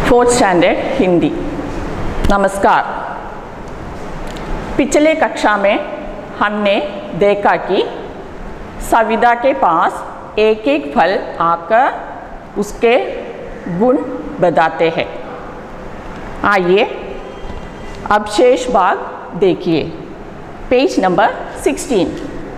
Fourth standard Hindi नमस्कार पिछले कक्षा में हमने देखा कि सविता के पास एक एक फल आकर उसके गुण बताते हैं आइए अब शेष भाग देखिए पेज नंबर 16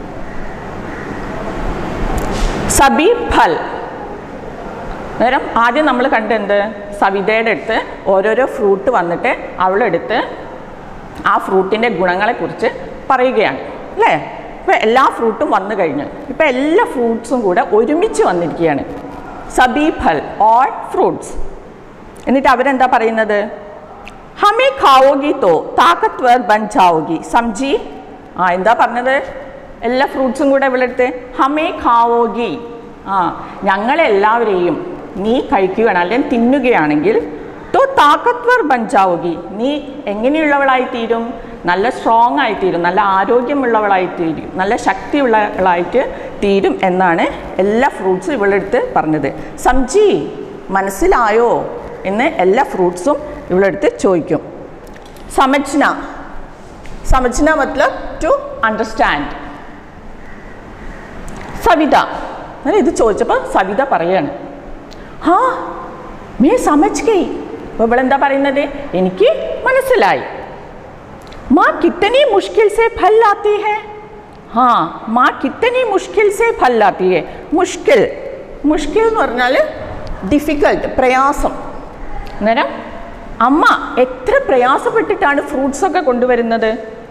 സബി ഫൽ അന്നേരം ആദ്യം നമ്മൾ കണ്ടെന്ത് സവിതയുടെ അടുത്ത് ഓരോരോ ഫ്രൂട്ട് വന്നിട്ട് അവളെടുത്ത് ആ ഫ്രൂട്ടിൻ്റെ ഗുണങ്ങളെക്കുറിച്ച് പറയുകയാണ് അല്ലേ ഇപ്പോൾ എല്ലാ ഫ്രൂട്ടും വന്നു കഴിഞ്ഞു ഇപ്പോൾ എല്ലാ ഫ്രൂട്ട്സും കൂടെ ഒരുമിച്ച് വന്നിരിക്കുകയാണ് സബി ഫൽ ഓൾ ഫ്രൂട്ട്സ് എന്നിട്ട് അവരെന്താ പറയുന്നത് ഹമേ ഖാവോഗി തോ താക്കത്വർ ബൻ ജാവോഗി സംജി ആ എന്താ പറഞ്ഞത് എല്ലാ ഫ്രൂട്ട്സും കൂടെ ഇവിടെടുത്ത് ഹമേ ഖാവോഗി ആ ഞങ്ങളെല്ലാവരെയും നീ കഴിക്കുകയാണ് അല്ലെങ്കിൽ തിന്നുകയാണെങ്കിൽ തോ താക്കത്വർ ബഞ്ചാവുകി നീ എങ്ങനെയുള്ളവളായി തീരും നല്ല സ്ട്രോങ് ആയി തീരും നല്ല ആരോഗ്യമുള്ളവളായി തീരും നല്ല ശക്തിയുള്ളവളായിട്ട് തീരും എന്നാണ് എല്ലാ ഫ്രൂട്ട്സും ഇവളെടുത്ത് പറഞ്ഞത് സംജി മനസ്സിലായോ എന്ന് എല്ലാ ഫ്രൂട്ട്സും ഇവളെടുത്ത് ചോദിക്കും സമജ്ന സമജ്ന മത്ലബ് ടു അണ്ടർസ്റ്റാൻഡ് സവിത അങ്ങനെ ഇത് ചോദിച്ചപ്പോൾ സവിത പറയാണ് ഹാ മേ സമജ് ഗയി അപ്പോൾ ഇവളെന്താ പറയുന്നത് എനിക്ക് മനസ്സിലായി മാ കിത്തനി മുഷ്കിൽ സെ ഫൽ ആത്തി ഹെ ഹാ മാ കിത്തനി മുഷ്കിൽ സെ ഫൽ ആത്തി ഹെ മുഷ്കിൽ മുഷ്കിൽ എന്ന് പറഞ്ഞാൽ ഡിഫിക്കൽട്ട് പ്രയാസം അന്നേരം അമ്മ എത്ര പ്രയാസപ്പെട്ടിട്ടാണ് ഫ്രൂട്ട്സ് ഒക്കെ കൊണ്ടുവരുന്നത്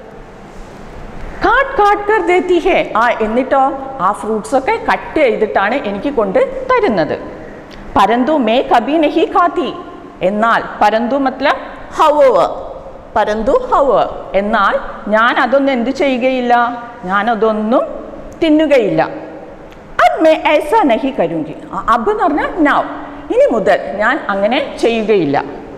കാട്ട് കാട്ട് കർ ദേത്തി ഹേ ആ എന്നിട്ടോ ആ ഫ്രൂട്ട്സ് ഒക്കെ കട്ട് ചെയ്തിട്ടാണ് എനിക്ക് കൊണ്ട് തരുന്നത് പരന്തു മേ കബി നഹി ഖാത്തി എന്നാൽ പരന്തു മത്ലബ് ഹവവ് പരന്തു ഹവ് എന്നാൽ ഞാൻ അതൊന്നും എന്ത് ചെയ്യുകയില്ല ഞാൻ അതൊന്നും തിന്നുകയില്ല അത് മേ ऐसा നഹി കരുങ്കി അബ് എന്ന് പറഞ്ഞാൽ നൗ ഇനി മുതൽ ഞാൻ അങ്ങനെ ചെയ്യുകയില്ല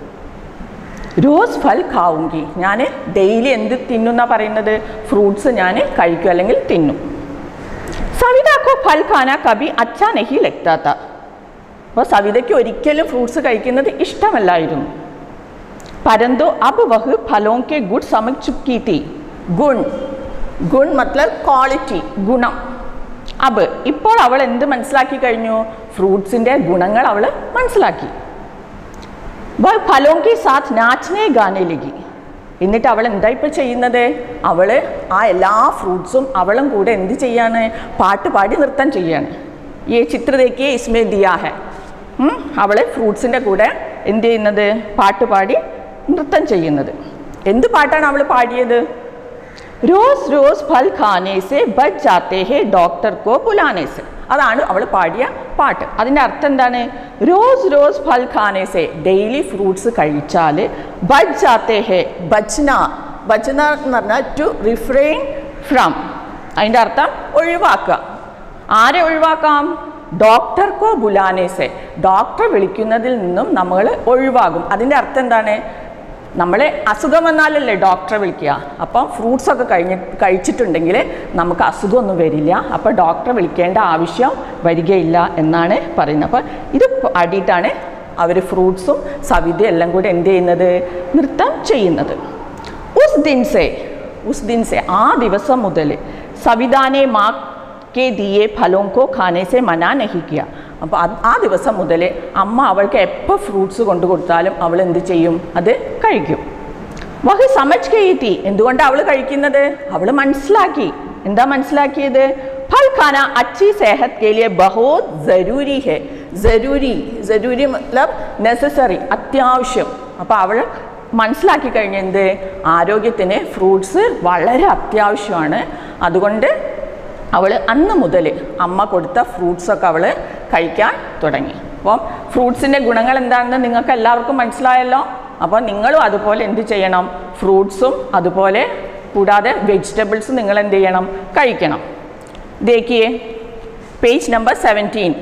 റോസ് ഫൽ ഖാവുങ്കി ഞാൻ ഡെയിലി എന്ത് തിന്നുന്ന പറയുന്നത് ഫ്രൂട്ട്സ് ഞാൻ കഴിക്കും അല്ലെങ്കിൽ തിന്നും സവിതക്കോ ഫൽ ഖാന കബി അച്ഛാ നഹി ലഗ്താത്ത അപ്പോൾ സവിതയ്ക്ക് ഒരിക്കലും ഫ്രൂട്ട്സ് കഴിക്കുന്നത് ഇഷ്ടമല്ലായിരുന്നു പരന്തോ അബ് വഹ് ഫലോं के गुण समझ चुकी थी ഗുൺ ഗുൺ മത്ലബ് ക്വാളിറ്റി ഗുണം അബ് ഇപ്പോൾ അവൾ എന്ത് മനസ്സിലാക്കി കഴിഞ്ഞു ഫ്രൂട്ട്സിൻ്റെ ഗുണങ്ങൾ അവൾ മനസ്സിലാക്കി വह ഫലോं के साथ नाचने गाने लगी എന്നിട്ട് അവൾ എന്താ ഇപ്പോൾ ചെയ്യുന്നത് അവൾ ആ എല്ലാ ഫ്രൂട്ട്സും അവളും കൂടെ എന്ത് ചെയ്യാണ് പാട്ട് പാടി നൃത്തം ചെയ്യാണ് ഈ ചിത്രതയ്ക്ക് ഇസ്മേ ദിയാ ഹെ അവൾ ഫ്രൂട്ട്സിൻ്റെ കൂടെ എന്ത് ചെയ്യുന്നത് പാട്ട് പാടി നൃത്തം ചെയ്യുന്നത് എന്ത് പാട്ടാണ് അവൾ പാടിയത് റോസ് റോസ് ഫൽ ഖാനെ സെ ബച്ച് ജാത്തെ ഹെ ഡോക്ടർ കോ ബുലാനെ സെ അതാണ് അവൾ പാടിയ പാട്ട് അതിൻ്റെ അർത്ഥം എന്താണ് റോസ് റോസ് ഫൽ ഖാനെ സെ ഡെയിലി ഫ്രൂട്ട്സ് കഴിച്ചാൽ ബച്ച് ജാത്തെ ഹെ ബച്ന ബച്ന എന്ന് പറഞ്ഞാൽ ടു റിഫ്രെയിൻ ഫ്രം അതിൻ്റെ അർത്ഥം ഒഴിവാക്കുക ആരെ ഒഴിവാക്കാം ഡോക്ടർക്കോ ബുലാനേസെ ഡോക്ടർ വിളിക്കുന്നതിൽ നിന്നും നമ്മൾ ഒഴിവാകും അതിൻ്റെ അർത്ഥം എന്താണ് നമ്മളെ അസുഖം വന്നാലല്ലേ ഡോക്ടറെ വിളിക്കുക അപ്പം ഫ്രൂട്ട്സ് ഒക്കെ കഴിഞ്ഞ് കഴിച്ചിട്ടുണ്ടെങ്കിൽ നമുക്ക് അസുഖമൊന്നും വരില്ല അപ്പോൾ ഡോക്ടറെ വിളിക്കേണ്ട ആവശ്യം വരികയില്ല എന്നാണ് പറയുന്നത് അപ്പോൾ ഇത് പാടിയിട്ടാണ് അവർ ഫ്രൂട്ട്സും സവിതയും എല്ലാം കൂടെ എന്ത് ചെയ്യുന്നത് നൃത്തം ചെയ്യുന്നത് ഉസ് ദിൻസെ ഉസ് ദിൻസെ ആ ദിവസം മുതൽ സവിതാനെ മാ കെ ദിയെ ഫലോം കോ ഖാനെ സെ മനാ നഹി കിയ അപ്പോൾ ആ ദിവസം മുതൽ അമ്മ അവൾക്ക് എപ്പോൾ ഫ്രൂട്ട്സ് കൊണ്ടു കൊടുത്താലും അവൾ എന്ത് ചെയ്യും അത് കഴിക്കും വഹ് സമജ് കെയ്ത്തി എന്തുകൊണ്ടാണ് അവൾ കഴിക്കുന്നത് അവൾ മനസ്സിലാക്കി എന്താ മനസ്സിലാക്കിയത് ഫൽ ഖാന അച്ചി സെഹത് കെ ലിയെ ബഹോത് ജരൂരി ഹെ ജരൂരി ജരൂരി മത്ലബ് നെസസറി അത്യാവശ്യം അപ്പോൾ അവൾ മനസ്സിലാക്കി കഴിഞ്ഞ എന്ത് ആരോഗ്യത്തിന് ഫ്രൂട്ട്സ് വളരെ അത്യാവശ്യമാണ് അതുകൊണ്ട് അവൾ അന്ന് മുതൽ അമ്മ കൊടുത്ത ഫ്രൂട്ട്സൊക്കെ അവൾ കഴിക്കാൻ തുടങ്ങി അപ്പം ഫ്രൂട്ട്സിൻ്റെ ഗുണങ്ങൾ എന്താണെന്ന് നിങ്ങൾക്ക് എല്ലാവർക്കും മനസ്സിലായല്ലോ അപ്പോൾ നിങ്ങളും അതുപോലെ എന്ത് ചെയ്യണം ഫ്രൂട്ട്സും അതുപോലെ കൂടാതെ വെജിറ്റബിൾസും നിങ്ങൾ എന്ത് ചെയ്യണം കഴിക്കണം ദേക്കിയേ പേജ് നമ്പർ സെവൻറ്റീൻ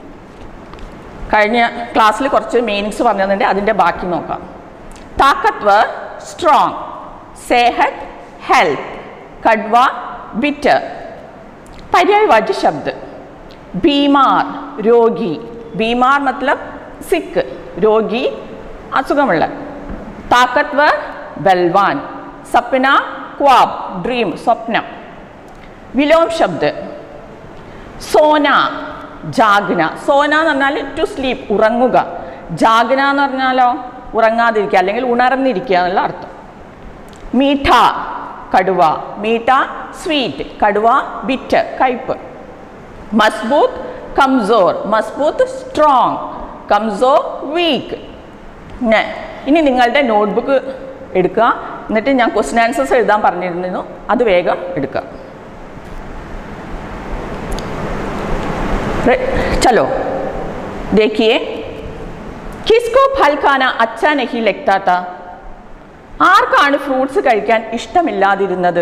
കഴിഞ്ഞ ക്ലാസ്സിൽ കുറച്ച് മീനിങ്സ് പറഞ്ഞതിൻ്റെ അതിൻ്റെ ബാക്കി നോക്കാം താക്കത്വർ സ്ട്രോങ് सेहत हेल्थ कड़वा बिटर पर्यायवाची शब्द बीमार रोगी बीमार मतलब सिक रोगी അസുഖമുള്ള താക്കത്വർ ബൽവാൻ സപ്ന ക്വാബ് ഡ്രീം സ്വപ്നം വിലോം ശബ്ദ് സോന ജാഗ്ന സോന എന്ന് പറഞ്ഞാൽ ടു സ്ലീപ്പ് ഉറങ്ങുക ജാഗ്ന എന്ന് പറഞ്ഞാലോ ഉറങ്ങാതിരിക്കുക അല്ലെങ്കിൽ ഉണർന്നിരിക്കുക എന്നുള്ള അർത്ഥം മീഠ കടുവ മീഠ സ്വീറ്റ് കടുവ ബിറ്റ് കയ്പ് മസ്ബൂത്ത് കംസോർ മസ്ബൂത്ത് സ്ട്രോങ് കംസോർ വീക്ക് ഇനി നിങ്ങളുടെ നോട്ട്ബുക്ക് എടുക്കുക എന്നിട്ട് ഞാൻ ക്വസ്റ്റ്യൻ ആൻസേഴ്സ് എഴുതാൻ പറഞ്ഞിരുന്നു അത് വേഗം എടുക്കുക रे- चलो देखिए किसको फल खाना अच्छा नहीं लगता था ആർക്കാണ് ഫ്രൂട്ട്സ് കഴിക്കാൻ ഇഷ്ടമില്ലാതിരുന്നത്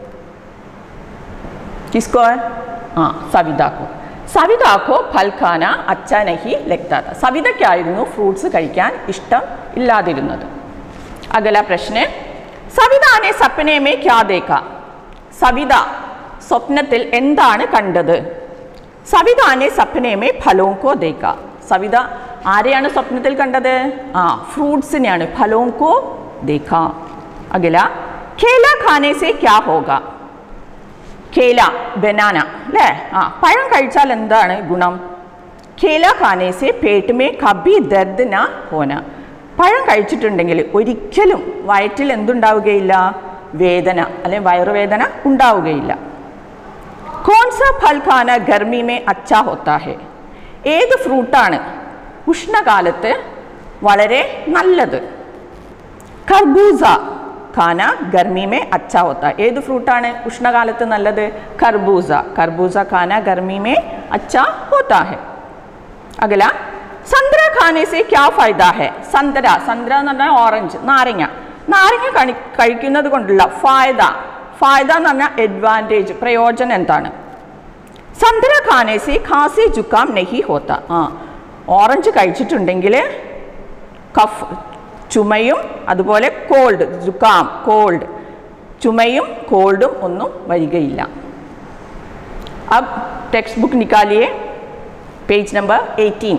കിസ്കോ ആ സവിതാക്കോ സവിതാക്കോ ഫൽ ഖാന അച്ഛ നഹി ലഗ്താത്ത സവിതയ്ക്കായിരുന്നു ഫ്രൂട്ട്സ് കഴിക്കാൻ ഇഷ്ടം ഇല്ലാതിരുന്നത് അഗല പ്രശ്ന സവിതാനെ സപ്നേമേ ക്യാ ദേഖ സവിത സ്വപ്നത്തിൽ എന്താണ് കണ്ടത് സവിതാനെ സപ്നേമേ ഫലോങ്കോ ദേക്ക സവിത ആരെയാണ് സ്വപ്നത്തിൽ കണ്ടത് ആ ഫ്രൂട്ട്സിനെയാണ് ഫലോങ്കോ ദേക്ക അഗല കേല ഖാനെ സെ ക്യാ ഹോഗ കേല ബനാന അല്ലേ ആ പഴം കഴിച്ചാൽ എന്താണ് ഗുണം കേല ഖാനെ സെ പേട്ട് മേ കബി ദർദ് ന ഹോന പഴം കഴിച്ചിട്ടുണ്ടെങ്കിൽ ഒരിക്കലും വയറ്റിൽ എന്തുണ്ടാവുകയില്ല വേദന അല്ലെങ്കിൽ വയറുവേദന ഉണ്ടാവുകയില്ല कौन सा फल खाना गर्मी में अच्छा होता है ഏത് ഫ്രൂട്ടാണ് ഉഷ്ണകാലത്ത് വളരെ നല്ലത് കർബൂസ ഖാന ഗർമി മേ അച്ഛ ഹോത്ത ഏത് ഫ്രൂട്ടാണ് ഉഷ്ണകാലത്ത് നല്ലത് കർബൂസ കർബൂസ ഖാന ഗർമി മേ അച്ഛ ഹോത്ത ഹെ അഗല സന്ദ്ര ഖാനെ സെ ക്യാ ഫൈദ ഹെ സന്ദ്ര സന്ദ്ര എന്ന് പറഞ്ഞാൽ ഓറഞ്ച് നാരങ്ങ നാരങ്ങ കണി കഴിക്കുന്നത് കൊണ്ടുള്ള ഫായദ ഫായദ എന്ന് പറഞ്ഞാൽ അഡ്വാൻറ്റേജ് പ്രയോജനം എന്താണ് സന്ദ്ര ഖാനെ സെ ഖാസി ജുക്കാം നെഹി ഹോത്ത ആ ഓറഞ്ച് കഴിച്ചിട്ടുണ്ടെങ്കിൽ കഫ് ചുമയും അതുപോലെ കോൾഡ് ജുക്കാം കോൾഡ് ചുമയും കോൾഡും ഒന്നും വരികയില്ല അബ് ടെക്സ്റ്റ് ബുക്ക് നിക്കാലിയെ page number eighteen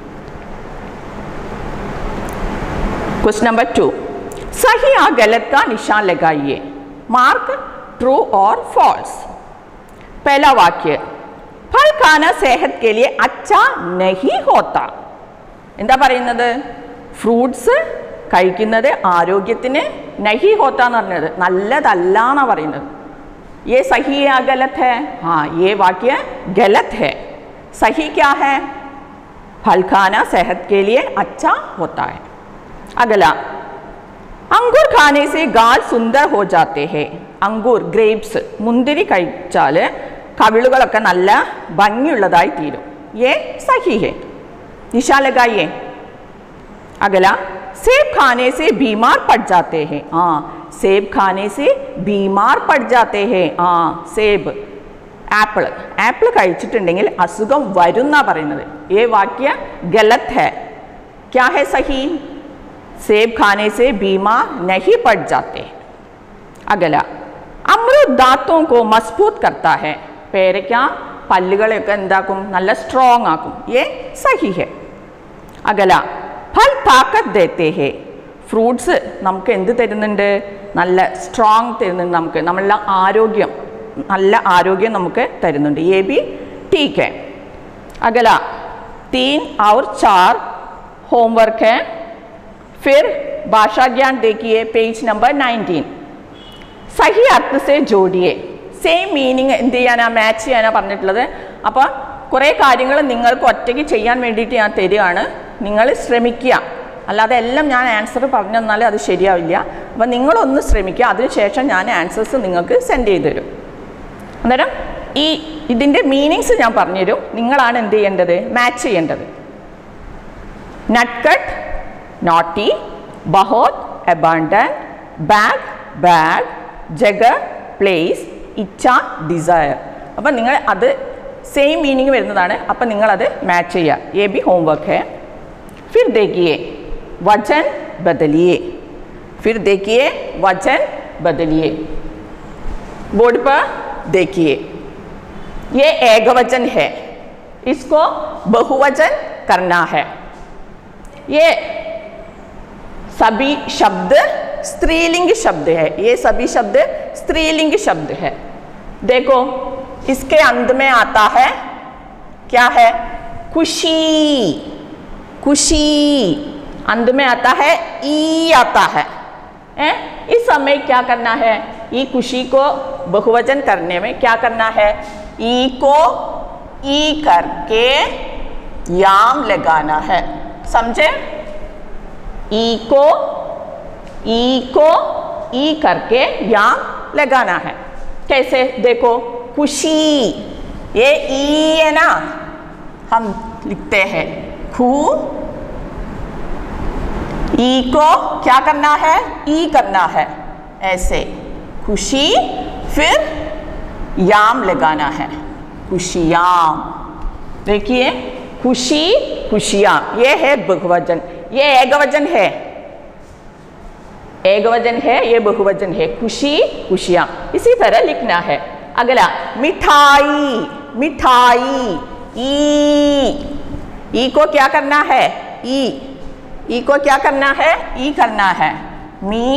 question number two सही या गलत का निशान लगाइए मार्क ट्रू और फॉल्स पहला वाक्य फल खाना सेहत के लिए अच्छा नहीं होता എന്താ പറയുന്നത് ഫ്രൂട്ട്സ് കഴിക്കുന്നത് ആരോഗ്യത്തിന് നഹി ഹോത്ത എന്ന് പറഞ്ഞത് നല്ലതല്ല എന്നാ പറയുന്നത് ये सही है या गलत है हाँ ये वाक्य गलत है सही क्या है फल खाना सेहत के लिए अच्छा होता है अगला अंगूर खाने से गाल सुंदर हो जाते हैं അങ്കൂർ ഗ്രേപ്സ് മുന്തിരി കഴിച്ചാൽ കവിളുകളൊക്കെ നല്ല ഭംഗിയുള്ളതായി തീരും ഏ സഹി ഹെ നിശാ ലഗായിയെ अगला सेब खाने से बीमार पड़ जाते हैं हाँ सेब खाने से बीमार पड़ जाते हैं हाँ സേബ് ആപ്പിൾ ആപ്പിൾ കഴിച്ചിട്ടുണ്ടെങ്കിൽ അസുഖം വരും എന്നാ പറയുന്നത് ഏ വാക്യ ഗലത് ഹെ ക്യാ ഹെ സഹി सेब खाने से बीमार नहीं पड़ जाते अगला अमरूद दांतों को मजबूत करता है പേരയ്ക്ക പല്ലുകളെയൊക്കെ എന്താക്കും നല്ല സ്ട്രോങ് ആക്കും ഏ സഹി ഹെ അകല ഫൽ താക്കത്ത് ദേത്തെ ഹേ ഫ്രൂട്ട്സ് നമുക്ക് എന്ത് തരുന്നുണ്ട് നല്ല സ്ട്രോങ് തരുന്നുണ്ട് നമുക്ക് നമ്മളുടെ ആരോഗ്യം നല്ല ആരോഗ്യം നമുക്ക് തരുന്നുണ്ട് ये भी ठीक है अगला तीन और चार होमवर्क है फिर भाषा ज्ञान देखिए पेज नंबर 19 സഹി അർത്ഥത്തെ ജോഡിയെ സെയിം മീനിങ് എന്ത് ചെയ്യാനാ മാച്ച് ചെയ്യാനാ പറഞ്ഞിട്ടുള്ളത് അപ്പോൾ കുറേ കാര്യങ്ങൾ നിങ്ങൾക്ക് ഒറ്റയ്ക്ക് ചെയ്യാൻ വേണ്ടിയിട്ട് ഞാൻ തരികയാണ് നിങ്ങൾ ശ്രമിക്കുക അല്ലാതെ എല്ലാം ഞാൻ ആൻസർ പറഞ്ഞു തന്നാൽ അത് ശരിയാവില്ല അപ്പോൾ നിങ്ങളൊന്ന് ശ്രമിക്കുക അതിനുശേഷം ഞാൻ ആൻസേഴ്സ് നിങ്ങൾക്ക് സെൻഡ് ചെയ്ത് തരും അന്നേരം ഈ ഇതിൻ്റെ മീനിങ്സ് ഞാൻ പറഞ്ഞുതരും നിങ്ങളാണ് എന്ത് ചെയ്യേണ്ടത് മാച്ച് ചെയ്യേണ്ടത് നട്ട്കട്ട് നോട്ടി ബഹോത് അബാണ്ടൻ ബാഗ് ബാഗ് ജഗ പ്ലേസ് ഇച്ഛ ഡിസയർ അപ്പം നിങ്ങൾ അത് സെയിം മീനിങ് വരുന്നതാണ് അപ്പം നിങ്ങളത് മാച്ച് ചെയ്യുക ये भी होमवर्क है फिर देखिए वजन बदलिए फिर देखिए वजन बदलिए बोर्ड पर देखिए ये एकवचन है इसको बहुवचन करना है ये सभी शब्द स्त्रीलिंग शब्द है ये सभी शब्द स्त्रीलिंग शब्द है देखो इसके अंत में आता है क्या है खुशी खुशी अंत में आता है ई आता है हैं? इस समय क्या करना है ई खुशी को बहुवचन करने में क्या करना है ई को ई करके याम लगाना है समझे ई को ई को ई करके याम लगाना है कैसे देखो खुशी ये ई है ना हम लिखते हैं खू ई को क्या करना है ई करना है ऐसे खुशी फिर याम लगाना है खुशियाम देखिए खुशी खुशियाँ ये है बहुवचन ये एकवचन है एकवचन है ये बहुवचन है खुशी खुशियाँ इसी तरह लिखना है अगला मिठाई मिठाई ई ई को क्या करना है ई ई को क्या करना है ई करना है मी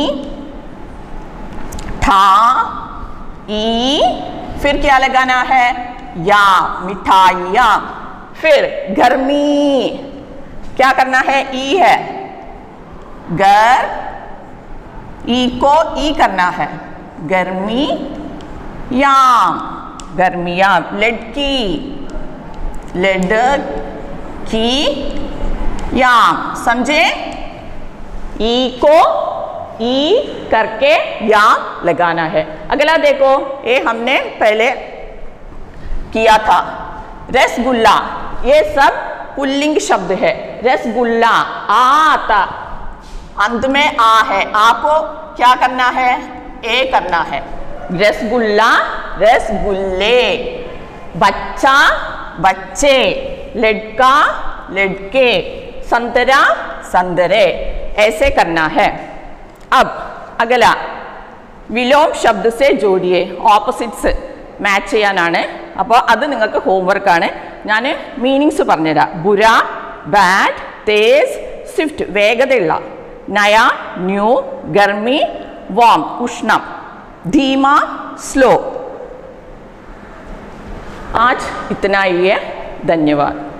ठा ई फिर क्या लगाना है या मिठाइया फिर गर्मी क्या करना है ई है गर ई को ई करना है गर्मी याम गर्मियाम लड़की लड़की याम समझे ई को ई करके याम लगाना है अगला देखो ये हमने पहले किया था रसगुल्ला ये सब पुल्लिंग शब्द है रसगुल्ला आ आता अंत में आ है आपको क्या करना है ए करना है रसगुल्ला रसगुल्ले बच्चा बच्चे लड़का लड़के संतरा संतरे ऐसे करना है अब अगला വിലോം ശബ്ദ സെ ജോഡിയെ ഓപ്പോസിറ്റ്സ് മാച്ച് ചെയ്യാനാണ് അപ്പോൾ അത് നിങ്ങൾക്ക് ഹോംവർക്കാണ് ഞാൻ മീനിങ്സ് പറഞ്ഞുതരാം ബുര ബാഡ് തേസ് സ്വിഫ്റ്റ് വേഗതയുള്ള നയ ന്യൂ ഗർമി വാം ഉഷ്ണം ധീമ സ്ലോ आज इतना ही है धन्यवाद